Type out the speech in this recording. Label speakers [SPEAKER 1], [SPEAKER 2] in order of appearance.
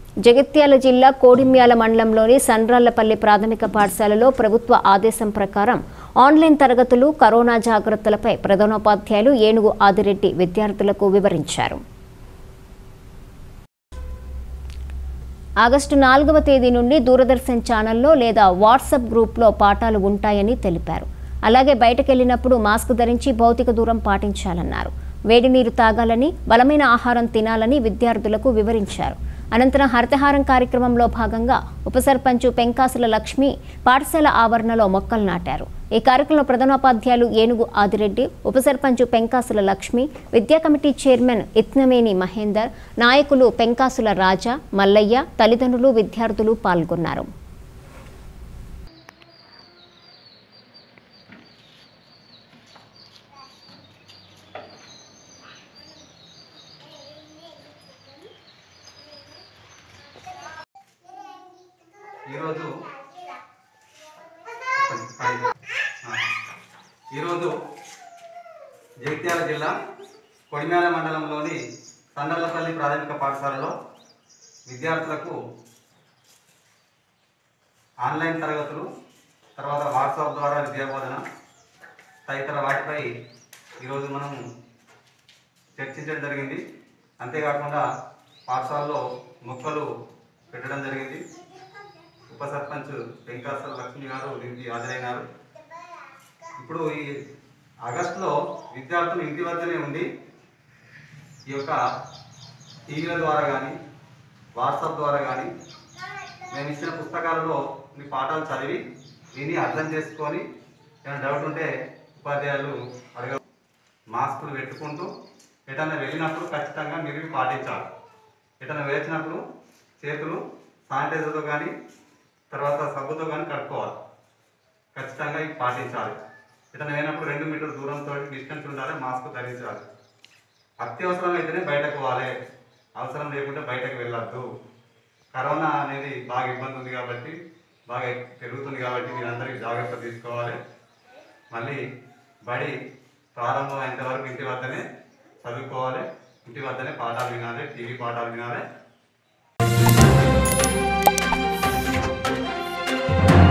[SPEAKER 1] జగిత్యాల జిల్లా కోడిమ్యాల మండలంలోని సండ్రాళ్లపల్లి ప్రాథమిక పాఠశాలలో ప్రభుత్వ ఆదేశం ప్రకారం ఆన్లైన్ తరగతులు కరోనా జాగ్రత్తలపై ప్రధానోపాధ్యాయులు ఏనుగు ఆదిరెడ్డి విద్యార్థులకు వివరించారు ఆగస్టు నాలుగవ తేదీ నుండి దూరదర్శన్ ఛానల్లో లేదా వాట్సాప్ గ్రూప్లో పాఠాలు ఉంటాయని తెలిపారు అలాగే బయటకెళ్లినప్పుడు మాస్క్ ధరించి భౌతిక దూరం పాటించాలన్నారు వేడి నీరు తాగాలని బలమైన ఆహారం తినాలని విద్యార్థులకు వివరించారు అనంతరం హరితహారం కార్యక్రమంలో భాగంగా ఉప సర్పంచు పెంకాసుల లక్ష్మి పాఠశాల ఆవరణలో మొక్కలు నాటారు ఈ కార్యక్రమంలో ప్రధానోపాధ్యాయులు ఏనుగు ఆదిరెడ్డి ఉప సర్పంచు పెంకాసుల లక్ష్మి విద్యా కమిటీ చైర్మన్ ఇత్నమేని మహేందర్ నాయకులు పెంకాసుల రాజా మల్లయ్య తల్లిదండ్రులు విద్యార్థులు పాల్గొన్నారు
[SPEAKER 2] ఈరోజు ఆ, ఈరోజు జగిత్యాల జిల్లా కొడిమేల మండలంలోని సండర్లపల్లి ప్రాథమిక పాఠశాలలో విద్యార్థులకు ఆన్లైన్ తరగతులు తర్వాత వాట్సాప్ ద్వారా విద్యాబోధన తదితర వాటిపై ఈరోజు మనం చర్చించడం జరిగింది అంతేకాకుండా పాఠశాలలో మొక్కలు పెట్టడం జరిగింది ఉప సర్పంచ్ వెంకటేశ్వర లక్ష్మి గారు దీనికి హాజరైనారు ఇప్పుడు ఈ ఆగస్టులో విద్యార్థులు ఇంటి వద్దనే ఉండి ఈ యొక్క టీవీల ద్వారా కానీ వాట్సాప్ ద్వారా కానీ మేము ఇచ్చిన పుస్తకాలలో మీ పాఠాలు చదివి విని అర్థం చేసుకొని ఏమైనా డౌట్ ఉంటే ఉపాధ్యాయులు అడగ మాస్కులు పెట్టుకుంటూ ఎటన్నా వెళ్ళినప్పుడు ఖచ్చితంగా మీరు ఇవి పాటించాలి ఎటన్నా వేచినప్పుడు చేతులు శానిటైజర్తో కానీ తర్వాత సబ్బుతో కానీ కడుక్కోవాలి ఖచ్చితంగా ఇవి పాటించాలి ఎటన్నా వెళ్ళినప్పుడు రెండు మీటర్ దూరంతో డిస్టెన్స్ ఉండాలి మాస్క్ ధరించాలి అత్యవసరం అయితేనే బయటకు పోవాలి అవసరం లేకుంటే బయటకు వెళ్ళొద్దు కరోనా అనేది బాగా ఇబ్బంది ఉంది కాబట్టి బాగా పెరుగుతుంది కాబట్టి మీరందరికీ జాగ్రత్త తీసుకోవాలి మళ్ళీ బడి ప్రారంభం అయినంత వరకు ఇంటి వద్దనే చదువుకోవాలి ఇంటి వద్దనే పాఠాలు వినాలి టీవీ పాఠాలు వినాలి